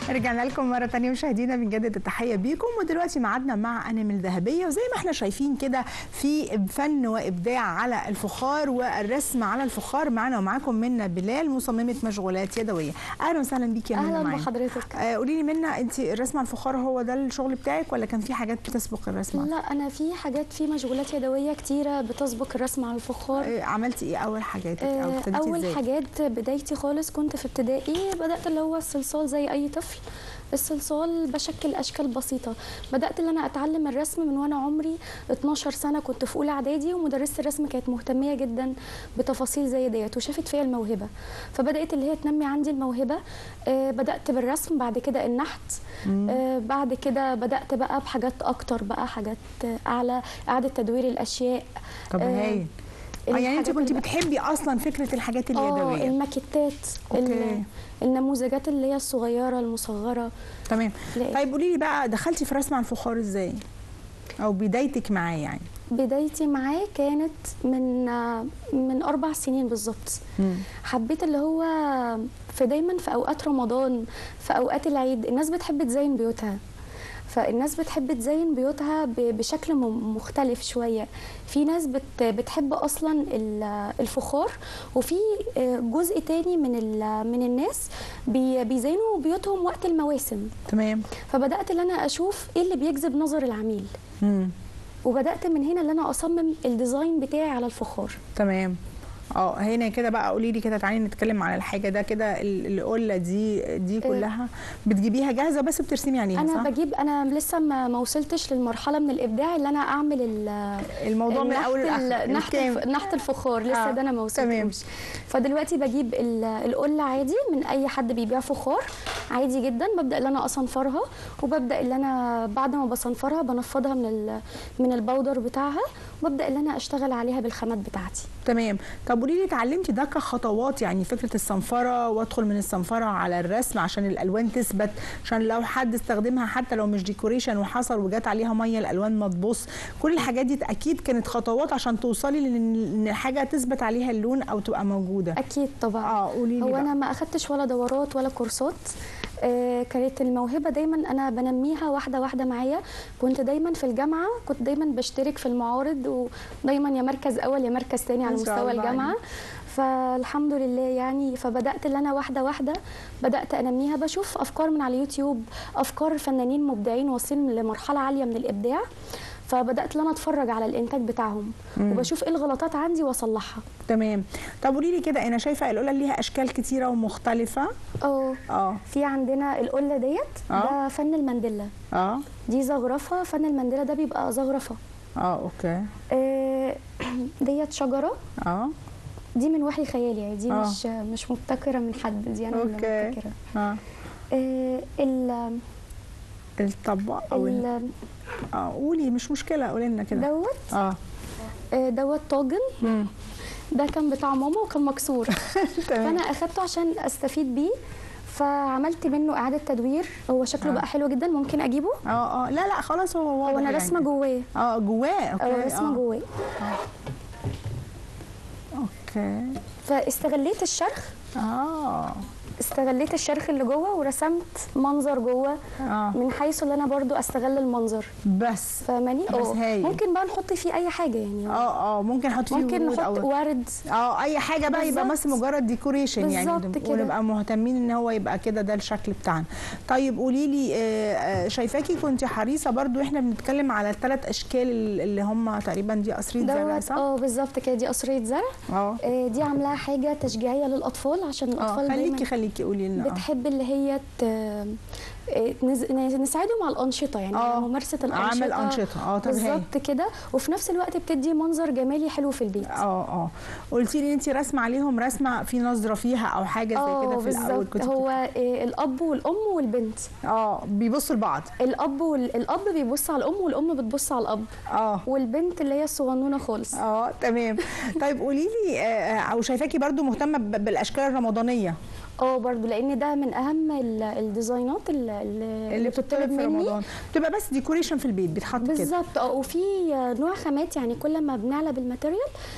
رجعنا لكم مرة تانية مشاهدينا بنجدد التحية بيكم ودلوقتي معادنا مع أنامل ذهبية وزي ما احنا شايفين كده في فن وإبداع على الفخار والرسم على الفخار معنا ومعاكم منا بلال مصممة مشغولات يدوية أهلا وسهلا بيكي يا منى اهلا معانا. بحضرتك آه، قولي لي منا أنت الرسم على الفخار هو ده الشغل بتاعك ولا كان في حاجات بتسبق الرسم على لا انا في حاجات في مشغولات يدويه كتيره بتسبق الرسم على الفخار آه، عملتي ايه اول حاجاتك او آه، ابتديتي اول ازاي حاجات بدايتي خالص كنت في ابتدائي بدات اللي هو الصلصال زي اي طفل الصلصال بشكل اشكال بسيطه بدات ان انا اتعلم الرسم من وانا عمري 12 سنه كنت في اولى اعدادي ومدرسه الرسم كانت مهتميه جدا بتفاصيل زي ديت وشافت فيا الموهبه فبدات اللي هي تنمي عندي الموهبه آه، بدات بالرسم بعد كده النحت آه، بعد كده بدات بقى بحاجات اكتر بقى حاجات آه، اعلى اعاده تدوير الاشياء طب آه، هايل آه، يعني انت الحاجات كنت اللي- بتحبي اصلا فكره الحاجات اه اليدويه الماكيتات أوكي. ال- النموذجات اللي هي الصغيره المصغره تمام لا. طيب قولي لي بقى دخلتي في رسم على الفخار ازاي او بدايتك معاه يعني بدايتي معاه كانت من آه، من اربع سنين بالظبط حبيت اللي هو في دايما في اوقات رمضان في اوقات العيد الناس بتحب تزين بيوتها فالناس بتحب تزين بيوتها ب- بشكل م- مختلف شويه في ناس بت بتحب اصلا ال- الفخار وفي آه، جزء تاني من ال- من الناس بي- بيزينوا بيوتهم وقت المواسم تمام فبدات ان انا اشوف ايه اللي بيجذب نظر العميل مم. وبدات من هنا ان انا اصمم الديزاين بتاعي على الفخار تمام اه هنا كده بقى قولي لي كده تعالي نتكلم على الحاجه ده كده ال- القله دي دي كلها بتجيبيها جاهزه بس بترسمي عليها انا صح؟ بجيب انا لسه ما ما وصلتش للمرحله من الابداع اللي انا اعمل ال الموضوع من النحت اول ال- لاخر نحت الكام؟ الف- نحت الفخار لسه آه، ده انا ما تمام. وصلتش فدلوقتي بجيب ال- القله عادي من اي حد بيبيع فخار عادي جدا ببدا ان انا اصنفرها وببدا ان انا بعد ما بصنفرها بنفضها من ال- من البودر بتاعها وببدا ان انا اشتغل عليها بالخامات بتاعتي تمام طب قولي لي اتعلمتي ده كخطوات يعني فكره الصنفره وادخل من الصنفره على الرسم عشان الالوان تثبت عشان لو حد استخدمها حتى لو مش ديكوريشن وحصل وجات عليها ميه الالوان ما تبص كل الحاجات دي اكيد كانت خطوات عشان توصلي لان إن الحاجه تثبت عليها اللون او تبقى موجوده اكيد طبعا اه قولي لي هو بقى. انا ما اخدتش ولا دورات ولا كورسات آه، كانت الموهبه دايما انا بنميها واحده واحده معايا كنت دايما في الجامعه كنت دايما بشترك في المعارض ودايما يا مركز اول يا مركز تاني على ما شاء مستوى الله الجامعه عليك. فالحمد لله يعني فبدات ان انا واحده واحده بدات انميها بشوف افكار من على اليوتيوب افكار فنانين مبدعين واصلين لمرحله عاليه من الابداع فبدات ان انا اتفرج على الانتاج بتاعهم وبشوف ايه الغلطات عندي واصلحها تمام طب قولي لي كده انا شايفه القله ليها اشكال كتيره ومختلفه اه اه في عندنا القله ديت آه. ده فن المندله اه دي زخرفه فن المندله ده بيبقى زخرفه اه اوكي آه، ديت شجره اه دي من وحي خيالي يعني دي آه. مش مش مبتكره من حد دي انا اللي أوكي. مبتكره اه آه، ال الطبق او ال- ال- اه قولي مش مشكله قولي لنا كده دوت اه آه، دوت طاجن مم. ده كان بتاع ماما وكان مكسور تمام فانا اخدته عشان استفيد بيه فعملت منه اعاده تدوير هو شكله آه. بقى حلو جدا ممكن اجيبه اه اه لا لا خلاص هو واضح هو انا يعني. رسمه جواه اه جواه اوكي او رسمه آه. جواه اوكي فاستغليت الشرخ اه استغليت الشرخ اللي جوه ورسمت منظر جوه اه من حيث اللي انا برضو استغل المنظر بس فاهماني بس اه هايل. ممكن بقى نحط فيه اي حاجه يعني اه اه ممكن نحط فيه ممكن ورود نحط او ورد اه اي حاجه بقى يبقى بس بالظبط. مجرد ديكوريشن يعني بالظبط كده. ونبقى مهتمين ان هو يبقى كده ده الشكل بتاعنا طيب قولي لي آه، آه، شايفاكي كنت حريصه برضو احنا بنتكلم على الثلاث اشكال اللي هم تقريبا دي قصريه زرع دوت صح اه بالظبط كده دي قصريه زرع اه آه، دي عاملاها حاجه تشجيعيه للاطفال عشان اه الاطفال خليكي دايما خليكي قولي لنا آه. بتحب اللي هي ت... آه، نز- نساعدهم على الانشطه يعني آه. على ممارسه الانشطه عمل أنشطة. آه، طب هاي. بالظبط كده وفي نفس الوقت بتدي منظر جمالي حلو في البيت اه اه قلتي لي انت رسمه عليهم رسمه في نظره فيها او حاجه زي كده اه في الاول بالظبط هو آه، الاب والام والبنت اه بيبصوا لبعض الاب وال... الاب بيبص على الام والام بتبص على الاب اه والبنت اللي هي الصغنونه خالص اه تمام طيب قولي لي آه، او شايفاكي برضو مهتمه ب- بالاشكال الرمضانيه اه برضو لان ده من اهم ال- الديزاينات ال- ال- اللي بتطلب في مني رمضان بتبقى بس ديكوريشن في البيت بيتحط كده بالظبط اه وفي نوع خامات يعني كل ما بنعلى بالماتيريال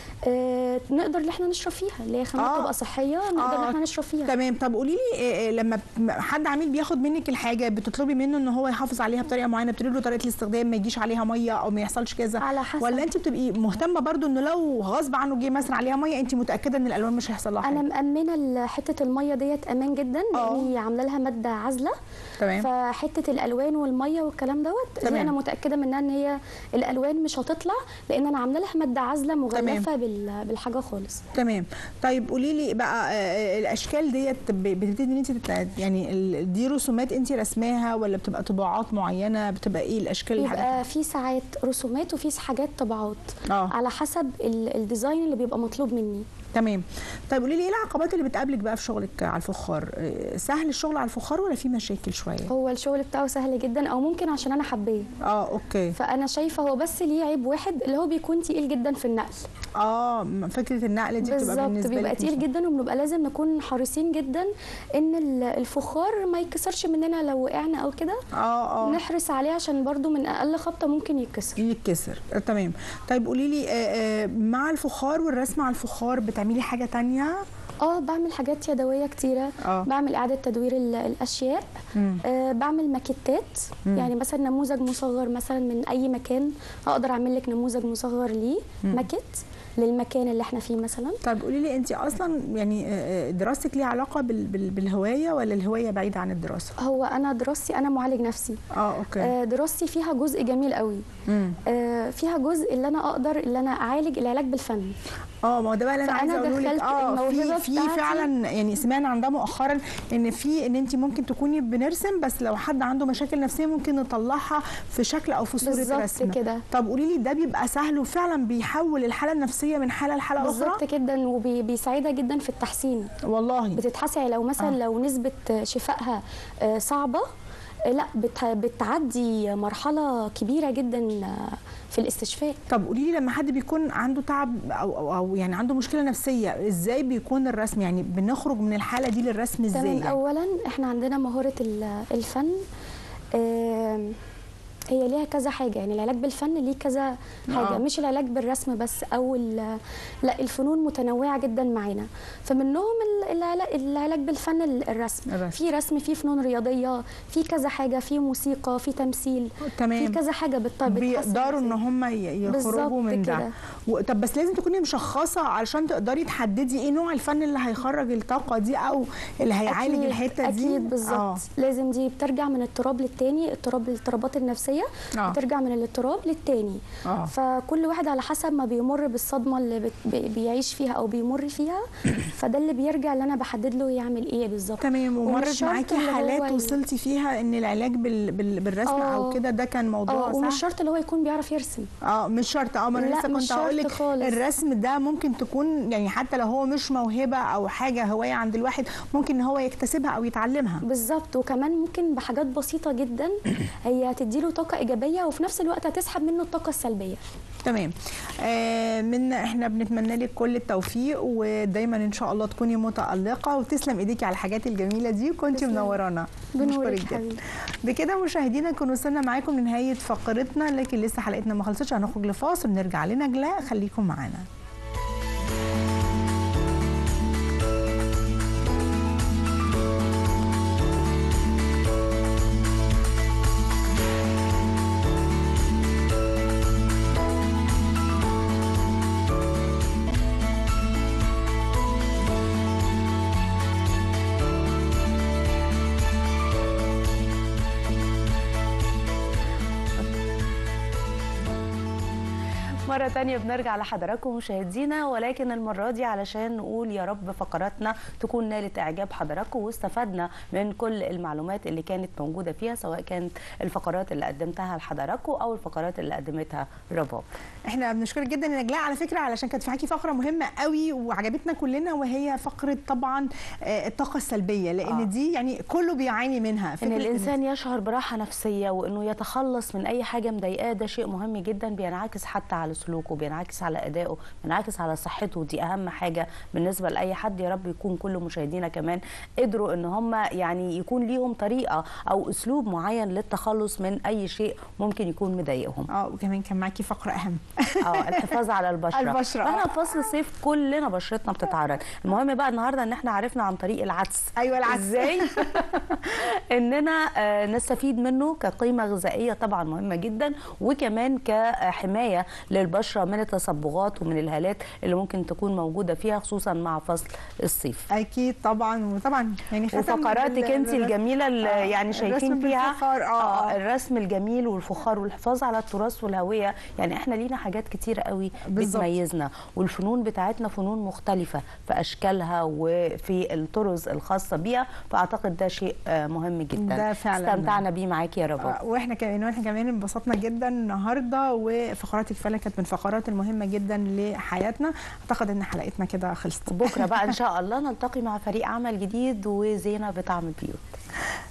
آه نقدر ان احنا نشرب فيها اللي هي خامات آه. تبقى صحيه نقدر ان آه. احنا نشرب فيها تمام طب قولي لي إيه- إيه لما ب- حد عميل بياخد منك الحاجه بتطلبي منه ان هو يحافظ عليها بطريقه معينه بتقولي له طريقه الاستخدام ما يجيش عليها ميه او ما يحصلش كذا على حسب. ولا انت بتبقي مهتمه برضو انه لو غصب عنه جه مثلا عليها ميه انت متاكده ان الالوان مش هيحصل لها انا حاجه مامنه ال- حته الميه ديت امان جدا آه. لاني عامله لها ماده عازله تمام فحته الالوان والميه والكلام دوت تمام. دي انا متاكده منها ان هي الالوان مش هتطلع لان انا عامله لها ماده عازله مغلفه بال- بالحاجه خالص تمام طيب قولي لي بقى آه، آه، الاشكال ديت ب- بتبتدي ان انت تت- يعني ال- دي رسومات انت رسماها ولا بتبقى طباعات معينه بتبقى ايه الاشكال الحاجات بيبقى في ساعات رسومات وفي حاجات طبعات اه على حسب ال- الديزاين اللي بيبقى مطلوب مني تمام طيب قولي لي ايه العقبات اللي بتقابلك بقى في شغلك على الفخار آه، سهل الشغل على الفخار ولا في مشاكل شويه هو الشغل بتاعه سهل جدا او ممكن عشان انا حباه اه اوكي فانا شايفه هو بس ليه عيب واحد اللي هو بيكون تقيل جدا في النقل اه م- فكره النقله دي بتبقى بالظبط بالنسبه بيبقى لك تقيل مش- جدا وبنبقى لازم نكون حريصين جدا ان ال- الفخار ما يتكسرش مننا لو وقعنا او كده اه اه نحرص عليه عشان برضو من اقل خبطه ممكن يتكسر يتكسر آه، تمام طيب قولي لي آه، آه، مع الفخار والرسم على الفخار بتعملي حاجه تانية اه بعمل حاجات يدويه كتيره اه بعمل اعاده تدوير ال- الاشياء مم. آه بعمل ماكيتات مم. يعني مثلا نموذج مصغر مثلا من اي مكان اقدر اعمل لك نموذج مصغر ليه مم. ماكيت للمكان اللي احنا فيه مثلا طيب قولي لي انت اصلا يعني آه، آه، دراستك ليها علاقه بال- بال- بالهوايه ولا الهوايه بعيده عن الدراسه هو انا دراستي انا معالج نفسي اه اوكي آه دراستي فيها جزء جميل قوي مم. آه فيها جزء اللي انا اقدر اللي انا اعالج العلاج بالفن اه ما هو ده بقى اللي انا فأنا عايزه اقوله لك دخلت اه الموهبة في في بتاعتي. فعلا يعني سمعنا عن ده مؤخرا ان في ان انت ممكن تكوني بنرسم بس لو حد عنده مشاكل نفسيه ممكن نطلعها في شكل او في صوره بالظبط رسمه كده طب قولي لي ده بيبقى سهل وفعلا بيحول الحاله النفسيه من حاله لحاله بالظبط اخرى جدا وبيساعدها جدا في التحسين والله بتتحسن لو مثلا آه. لو نسبه شفائها آه، صعبه آه، لا بت- بتعدي مرحله كبيره جدا آه، في الاستشفاء طب قولي لي لما حد بيكون عنده تعب او او, أو يعني عنده مشكله نفسيه ازاي بيكون الرسم يعني بنخرج من الحاله دي للرسم ازاي تمام يعني؟ اولا احنا عندنا مهاره ال- الفن آم، هي ليها كذا حاجه يعني العلاج بالفن ليه كذا حاجه آه. مش العلاج بالرسم بس او ال- لا الفنون متنوعه جدا معانا فمنهم ال- العلا- العلاج بالفن ال- الرسم الرسم. في رسم في فنون رياضيه في كذا حاجه في موسيقى في تمثيل في تمام كذا حاجه بت- بتحسن بيقدروا ان الإنسان. هم ي- بالظبط يخرجوا من ده كده. و- طب بس لازم تكوني مشخصه علشان تقدري تحددي ايه نوع الفن اللي هيخرج الطاقه دي او اللي هيعالج أكيد- الحته دي اكيد بالظبط آه. لازم دي بترجع من اضطراب للتاني اضطراب الاضطرابات النفسيه آه. بترجع من الاضطراب للتاني اه فكل واحد على حسب ما بيمر بالصدمه اللي بت... بي- بيعيش فيها او بيمر فيها فده اللي بيرجع اللي انا بحدد له يعمل ايه بالظبط تمام ومش ومرت شرط معاكي اللي هو حالات ي- وصلتي فيها ان العلاج بال... بال... بالرسم او آه. كده ده كان موضوع اه ومش صح شرط اللي هو يكون بيعرف يرسم اه مش شرط اه ما انا لا، لسه مش كنت هقول شرط لك خالص. الرسم ده ممكن تكون يعني حتى لو هو مش موهبه او حاجه هوايه عند الواحد ممكن ان هو يكتسبها او يتعلمها بالظبط وكمان ممكن بحاجات بسيطه جدا هي هتديله طاقه ايجابيه وفي نفس الوقت هتسحب منه الطاقه السلبيه تمام آه من احنا بنتمنى لك كل التوفيق ودايما ان شاء الله تكوني متالقه وتسلم ايديكي على الحاجات الجميله دي كنت تسلم. منورانا بنورك بنشكرك جدا. حبيبي بكده مشاهدينا كنا وصلنا معاكم لنهايه فقرتنا لكن لسه حلقتنا ما خلصتش هنخرج لفاصل نرجع لنجلاء خليكم معانا مرة تانية بنرجع لحضراتكم مشاهدينا ولكن المرة دي علشان نقول يا رب فقراتنا تكون نالت إعجاب حضراتكم واستفدنا من كل المعلومات اللي كانت موجودة فيها سواء كانت الفقرات اللي قدمتها لحضراتكم أو الفقرات اللي قدمتها رباب احنا بنشكرك جدا يا نجلاء على فكره علشان كانت معاكي فقره مهمه قوي وعجبتنا كلنا وهي فقره طبعا آه، الطاقه السلبيه لان آه. دي يعني كله بيعاني منها ان فكرة الانسان يشعر براحه نفسيه وانه يتخلص من اي حاجه مضايقاه ده شيء مهم جدا بينعكس حتى على سلوكه بينعكس على ادائه بينعكس على صحته دي اهم حاجه بالنسبه لاي حد يا رب يكون كل مشاهدينا كمان قدروا ان هم يعني يكون ليهم طريقه او اسلوب معين للتخلص من اي شيء ممكن يكون مضايقهم اه وكمان كان معاكي فقره اهم اه الحفاظ على البشره البشرة، آه. احنا في فصل الصيف كلنا بشرتنا بتتعرض المهم بقى النهارده ان احنا عرفنا عن طريق العدس ايوه العدس ازاي اننا آه، نستفيد منه كقيمه غذائيه طبعا مهمه جدا وكمان كحمايه للبشره من التصبغات ومن الهالات اللي ممكن تكون موجوده فيها خصوصا مع فصل الصيف اكيد طبعا وطبعا يعني ختم وفقراتك بال- انت بال- الجميله اللي آه، يعني شايفين الرسم فيها بالفخار، آه، آه. الرسم الجميل والفخار والحفاظ على التراث والهويه يعني احنا لينا حاجات كتير قوي بالظبط. بتميزنا والفنون بتاعتنا فنون مختلفه في اشكالها وفي الطرز الخاصه بيها فاعتقد ده شيء آه، مهم جدا ده فعلاً. استمتعنا بيه معاكي يا رباب آه، واحنا كمان واحنا كمان انبسطنا جدا النهارده وفقراتك فعلا كانت من الفقرات المهمه جدا لحياتنا اعتقد ان حلقتنا كده خلصت بكره بقى ان شاء الله نلتقي مع فريق عمل جديد وزينه بطعم البيوت